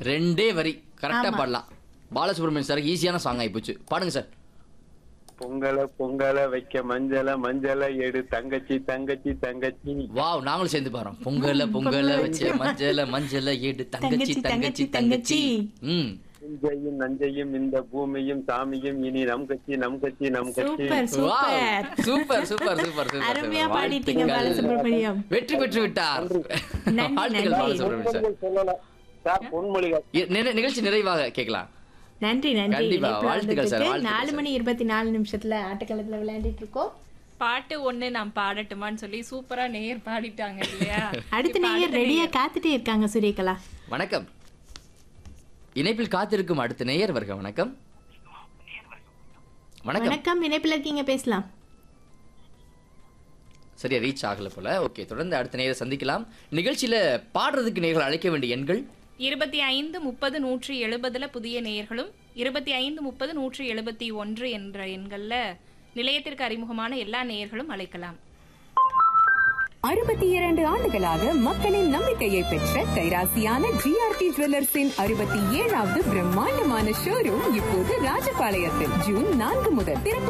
ரெண்டே வரி கரெக்டா பாடலாம் பாலசுப்ரமணியன் சார் ஈஸியான சாங் ஆயிப்போச்சு பாடுங்க சார் பொங்கல பொங்கல வைக்க மஞ்சள மஞ்சள எடு தங்கச்சி தங்கச்சி தங்கச்சி வாவ் நாங்களும் சேர்ந்து பாறோம் பொங்கல பொங்கல வச்சு மஞ்சள மஞ்சள ஏடு தங்கச்சி தங்கச்சி தங்கச்சி ம் நஞ்சையும் நஞ்சையும் இந்த பூமியும் சாமியும் இனி நம் கட்சி நம் கட்சி நம் கட்சி super super super super super super அருமையா பாடிட்டீங்க வாழ்த்துக்கள். பாலசுப்ரமணியம் வெற்றி பெற்று விட்டார் நன்றி, வாழ்த்துக்கள் நன்றி. பாலசுப்ரமணியம் சார் சொல்லல சார் பொன்மொழிகள் இ- நிறை- நிகழ்ச்சி நிறைவாக கேட்கலாம் நன்றி நன்றி கண்டிப்பா, இணைப்புல வாழ்த்துக்கள் சார், வந்ததுக்கு வாழ்த்துக்கள் நாலு சார். மணி இருபத்தி நாலு நிமிஷத்துல ஆட்டக்களத்துல விளையாண்டுட்டு இருக்கோம் பாட்டு ஒண்ணு நான் பாடட்டுமான்னு சொல்லி சூப்பரா நேயர் பாடிட்டாங்க இல்லையா அடுத்த இப்ப நேயர் ரெடியா காத்துட்டே இருக்காங்க சூரியகலா வணக்கம் இணைப்பில் காத்திருக்கும் அடுத்த நேயர் வருக வணக்கம் வணக்கம் வணக்கம் இணைப்புல இருக்கீங்க பேசலாம் சரியா ரீச் ஆகல போல ஓகே தொடர்ந்து அடுத்த நேயரை சந்திக்கலாம் நிகழ்ச்சியில பாடுறதுக்கு நேயர்கள் அழைக்க வேண்டிய எண்கள் இருபத்தி ஐந்து முப்பது நூற்றி எழுபதுல புதிய நேயர்களும் இருபத்தி ஐந்து முப்பது நூற்றி எழுபத்தி ஒன்று என்ற எண்கள்ல நிலையத்திற்கு அறிமுகமான எல்லா நேயர்களும் அழைக்கலாம் அறுபத்தி இரண்டு ஆண்டுகளாக மக்களின் நம்பிக்கையை பெற்ற கைராசியான ஜிஆர்டி ஜுவல்லர்ஸின் அறுபத்தி ஏழாவது பிரம்மாண்டமான ஷோரூம் இப்போது ராஜபாளையத்தில் ஜூன் நான்கு முதல் திறப்பு